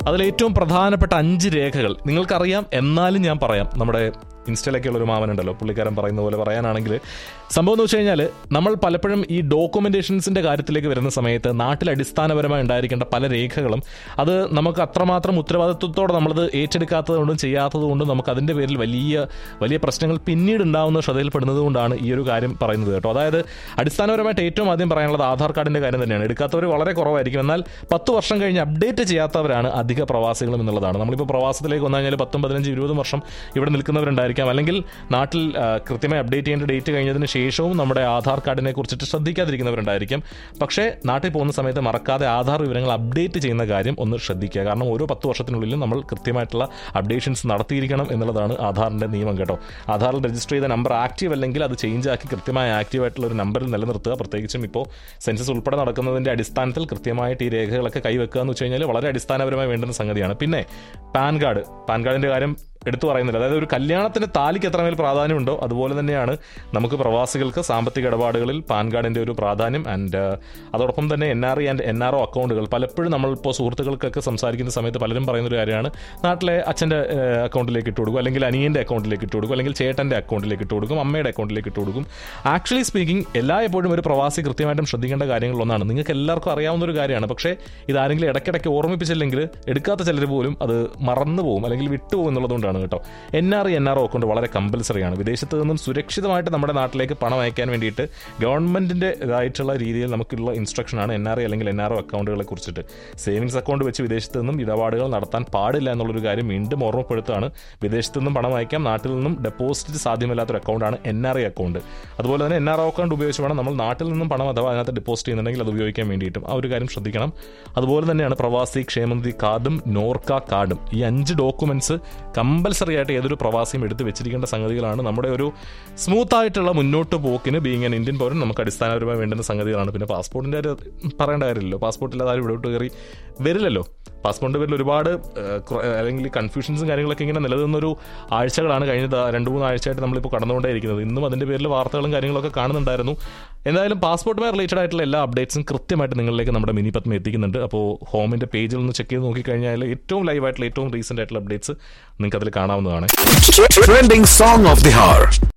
അതിൽ ഏറ്റവും പ്രധാനപ്പെട്ട അഞ്ച് രേഖകൾ നിങ്ങൾക്കറിയാം എന്നാലും ഞാൻ പറയാം നമ്മുടെ ഇൻസ്റ്റയിലൊക്കെയുള്ള ഒരു മാമനുണ്ടല്ലോ പുള്ളിക്കാരൻ പറയുന്ന പോലെ പറയാനാണെങ്കിൽ സംഭവം എന്ന് വെച്ച് കഴിഞ്ഞാൽ നമ്മൾ പലപ്പോഴും ഈ ഡോക്യുമെന്റേഷൻസിന്റെ കാര്യത്തിലേക്ക് വരുന്ന സമയത്ത് നാട്ടിൽ അടിസ്ഥാനപരമായി ഉണ്ടായിരിക്കേണ്ട പല രേഖകളും അത് നമുക്ക് അത്രമാത്രം ഉത്തരവാദിത്വത്തോടെ നമ്മളത് ഏറ്റെടുക്കാത്തത് കൊണ്ടും ചെയ്യാത്തത് കൊണ്ടും നമുക്ക് അതിന്റെ പേരിൽ വലിയ വലിയ പ്രശ്നങ്ങൾ പിന്നീട് ഉണ്ടാവുന്ന ശ്രദ്ധയിൽപ്പെടുന്നത് കൊണ്ടാണ് ഈ ഒരു കാര്യം പറയുന്നത് കേട്ടോ അതായത് അടിസ്ഥാനപരമായിട്ട് ഏറ്റവും ആദ്യം പറയാനുള്ളത് ആധാർ കാർഡിന്റെ കാര്യം തന്നെയാണ് എടുക്കാത്തവർ വളരെ കുറവായിരിക്കും എന്നാൽ പത്ത് വർഷം കഴിഞ്ഞ് അപ്ഡേറ്റ് ചെയ്യാത്തവരാണ് അധിക പ്രവാസികളും എന്നുള്ളതാണ് നമ്മളിപ്പോൾ പ്രവാസത്തിലേക്ക് വന്നു കഴിഞ്ഞാൽ പത്തും പതിനഞ്ച് ഇരുപതും വർഷം ഇവിടെ നിൽക്കുന്നവരുണ്ടായിരിക്കാം അല്ലെങ്കിൽ നാട്ടിൽ ആ, കൃത്യമായി അപ്ഡേറ്റ് ചെയ്യേണ്ട ഡേറ്റ് കഴിഞ്ഞതിന് ശേഷവും നമ്മുടെ ആധാർ കാർഡിനെ കുറിച്ചിട്ട് ശ്രദ്ധിക്കാതിരിക്കുന്നവരുണ്ടായിരിക്കും പക്ഷേ നാട്ടിൽ പോകുന്ന സമയത്ത് മറക്കാതെ ആധാർ വിവരങ്ങൾ അപ്ഡേറ്റ് ചെയ്യുന്ന കാര്യം ഒന്ന് ശ്രദ്ധിക്കുക കാരണം ഓരോ പത്ത് വർഷത്തിനുള്ളിലും നമ്മൾ കൃത്യമായിട്ടുള്ള അപ്ഡേഷൻസ് നടത്തിയിരിക്കണം എന്നുള്ളതാണ് ആധാറിന്റെ നിയമം കേട്ടോ ആധാറിൽ രജിസ്റ്റർ ചെയ്ത നമ്പർ ആക്റ്റീവ് അല്ലെങ്കിൽ അത് ചേഞ്ച് ആക്കി കൃത്യമായി ആക്റ്റീവ് ആയിട്ടുള്ള ഒരു നമ്പറിൽ നിലനിർത്തുക പ്രത്യേകിച്ചും ഇപ്പോൾ സെൻസസ് ഉൾപ്പെടെ നടക്കുന്നതിന്റെ അടിസ്ഥാനത്തിൽ കൃത്യമായിട്ട് ഈ രേഖകളൊക്കെ കൈവെക്കുക എന്ന് വെച്ച് കഴിഞ്ഞാൽ വളരെ അടിസ്ഥാനപരമായി വേണ്ടുന്ന സംഗതിയാണ് പിന്നെ പാൻ കാർഡ് പാൻ കാർഡിന്റെ കാര്യം എടുത്തു പറയുന്നില്ല അതായത് ഒരു കല്യാണത്തിന് താലിക്ക് എത്രമേൽ പ്രാധാന്യമുണ്ടോ അതുപോലെ തന്നെയാണ് നമുക്ക് പ്രവാസികൾക്ക് സാമ്പത്തിക ഇടപാടുകളിൽ പാൻ കാർഡിന്റെ ഒരു പ്രാധാന്യം ആൻഡ് അതോടൊപ്പം തന്നെ N R I and N R O അക്കൗണ്ടുകൾ പലപ്പോഴും നമ്മളിപ്പോൾ സുഹൃത്തുക്കൾക്കൊക്കെ സംസാരിക്കുന്ന സമയത്ത് പലരും പറയുന്ന ഒരു കാര്യമാണ് നാട്ടിലെ അച്ഛൻ്റെ അക്കൗണ്ടിലേക്ക് ഇട്ട് കൊടുക്കും അല്ലെങ്കിൽ അനിയൻ്റെ അക്കൗണ്ടിലേക്ക് ഇട്ട് കൊടുക്കും അല്ലെങ്കിൽ ചേട്ടൻ്റെ അക്കൗണ്ടിലേക്ക് ഇട്ട് കൊടുക്കും അമ്മയുടെ അക്കൗണ്ടിലേക്ക് ഇട്ട് കൊടുക്കും ആക്ച്വലി സ്പീക്കിംഗ് എല്ലായ്പ്പോഴും ഒരു പ്രവാസി കൃത്യമായിട്ടും ശ്രദ്ധിക്കേണ്ട കാര്യങ്ങളൊന്നാണ് നിങ്ങൾക്ക് എല്ലാവർക്കും അറിയാവുന്ന ഒരു കാര്യമാണ് പക്ഷേ ഇതാരെങ്കിലും ഇടയ്ക്കിടയ്ക്ക് ഓർമ്മിപ്പിച്ചില്ലെങ്കിൽ എടുക്കാത്ത ചിലർ പോലും അത് മറന്നു പോകും അല്ലെങ്കിൽ വിട്ടുപോകും എന്നുള്ളതുകൊണ്ടാണ് കേട്ടോ N R I N R O account വളരെ കമ്പൽസറി ആണ് വിദേശത്ത് നിന്നും സുരക്ഷിതമായിട്ട് നമ്മുടെ നാട്ടിലേക്ക് പണം അയക്കാൻ വേണ്ടിയിട്ട് ഗവൺമെന്റിന്റെ ഇതായിട്ടുള്ള രീതിയിൽ നമുക്കുള്ള ഇൻസ്ട്രക്ഷൻ ആണ് എൻ ആർ ഐ അല്ലെങ്കിൽ എൻ ആർ ഒ അക്കൗണ്ടുകളെ കുറിച്ചിട്ട് സേവിങ്സ് അക്കൗണ്ട് വെച്ച് വിദേശത്ത് നിന്നും ഇടപാടുകൾ നടത്താൻ പാടില്ല എന്നുള്ളൊരു കാര്യം വീണ്ടും ഓർമ്മപ്പെടുത്താണ് വിദേശത്ത് നിന്നും പണം അയക്കാം നാട്ടിൽ നിന്നും ഡെപ്പോസിറ്റ് സാധ്യമല്ലാത്തൊരു അക്കൗണ്ടാണ് എൻ ആർ ഐ അക്കൗണ്ട് അതുപോലെ തന്നെ എൻ ആർ ഒ അക്കൗണ്ട് ഉപയോഗിച്ച് വേണം നമ്മൾ നാട്ടിൽ നിന്നും പണം അഥവാ അതിനകത്ത് ഡെപ്പോസിറ്റ് ചെയ്യുന്നുണ്ടെങ്കിൽ അത് ഉപയോഗിക്കാൻ വേണ്ടിയിട്ടും ആ ഒരു കാര്യം ശ്രദ്ധിക്കണം അതുപോലെ തന്നെയാണ് പ്രവാസി ക്ഷേമനിധി കാർഡും നോർക്ക കാർഡും ഈ അഞ്ച് ഡോക്യുമെന്റ്സ് കമ്പൽസറി ആയിട്ട് ഏതൊരു പ്രവാസിയും എടുത്ത് വെച്ചിരിക്കേണ്ട സംഗതികളാണ് നമ്മുടെ ഒരു സ്മൂത്ത് ആയിട്ടുള്ള മുന്നോട്ട് പോക്കിന് ബീങ് ആൻ ഇന്ത്യൻ പൗരൻ നമുക്ക് അടിസ്ഥാനപരമായി വേണ്ടുന്ന സംഗതികളാണ് പിന്നെ പാസ്പോർട്ടിന്റെ കാര്യം പറയേണ്ട കാര്യമില്ലല്ലോ പാസ്പോർട്ട് ഇല്ലാതെ ആരും ഇവിടോട്ട് കയറി വരില്ലല്ലോ പാസ്പോർട്ടിന്റെ പേരിൽ ഒരുപാട് ഏഹ്, കുറ- അല്ലെങ്കിൽ കൺഫ്യൂഷൻസും കാര്യങ്ങളൊക്കെ ഇങ്ങനെ നിലനിന്നൊരു ആഴ്ചകളാണ് കഴിഞ്ഞ ദാ രണ്ട് മൂന്ന് ആഴ്ചയായിട്ട് നമ്മളിപ്പോൾ കടന്നുകൊണ്ടേയിരിക്കുന്നത് ഇന്നും അതിന്റെ പേരിൽ വാർത്തകളും കാര്യങ്ങളൊക്കെ കാണുന്നുണ്ടായിരുന്നു എന്തായാലും പാസ്പോർട്ടുമായി റിലേറ്റഡ് ആയിട്ടുള്ള എല്ലാ അപ്ഡേറ്റ്സും കൃത്യമായിട്ട് നിങ്ങളിലേക്ക് നമ്മുടെ മിനി പത്മ എത്തിക്കുന്നുണ്ട് അപ്പോൾ ഹോമിന്റെ പേജിൽ ഒന്ന് ചെക്ക് ചെയ്ത് നോക്കിക്കഴിഞ്ഞാൽ ഏറ്റവും ലൈവ് ആയിട്ടുള്ള ഏറ്റവും റീസെന്റ് ആയിട്ടുള്ള അപ്ഡേറ്റ്സ് നിങ്ങൾക്ക് അതിൽ കാണാവുന്നതാണ് Trending song of the hour.